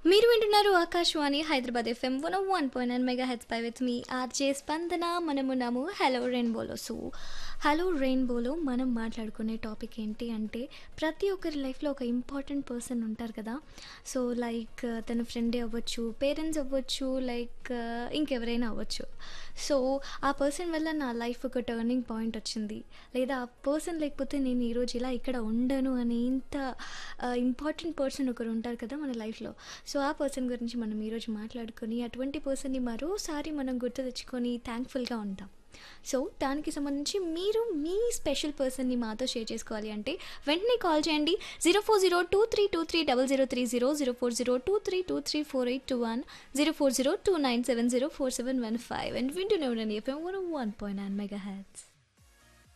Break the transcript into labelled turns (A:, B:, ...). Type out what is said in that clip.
A: మీరు వింటున్నారు Akashvani Hyderabad FM one one point nine mega హెచ్ పై విత్ మీ ఆర్జే స్పందన మనమున్నాము హలో రెయిన్బోలో సో హలో రెయిన్బోలో మనం మాట్లాడుకునే టాపిక్ ఏంటి అంటే ప్రతి ఒక్కరి లైఫ్లో ఒక ఇంపార్టెంట్ పర్సన్ ఉంటారు కదా సో లైక్ తన ఫ్రెండే అవ్వచ్చు పేరెంట్స్ అవ్వచ్చు లైక్ ఇంకెవరైనా అవ్వచ్చు సో ఆ పర్సన్ వల్ల నా లైఫ్ ఒక టర్నింగ్ పాయింట్ వచ్చింది లేదా ఆ పర్సన్ లేకపోతే నేను ఈరోజు ఇలా ఇక్కడ ఉండను అని ఇంత ఇంపార్టెంట్ పర్సన్ ఒకరు ఉంటారు కదా మన లైఫ్లో సో ఆ పర్సన్ గురించి మనం ఈరోజు మాట్లాడుకొని అటువంటి పర్సన్ని మరోసారి మనం గుర్తు తెచ్చుకొని థ్యాంక్ఫుల్గా ఉంటాం సో దానికి సంబంధించి మీరు మీ స్పెషల్ పర్సన్ని మాతో షేర్ చేసుకోవాలి అంటే వెంటనే కాల్ చేయండి zero four zero two three two three double zero three zero zero four zero two three two three four eight two one zero four zero two nine seven zero four seven one five and వింటూనే ఉండండి FM one one point nine mega hats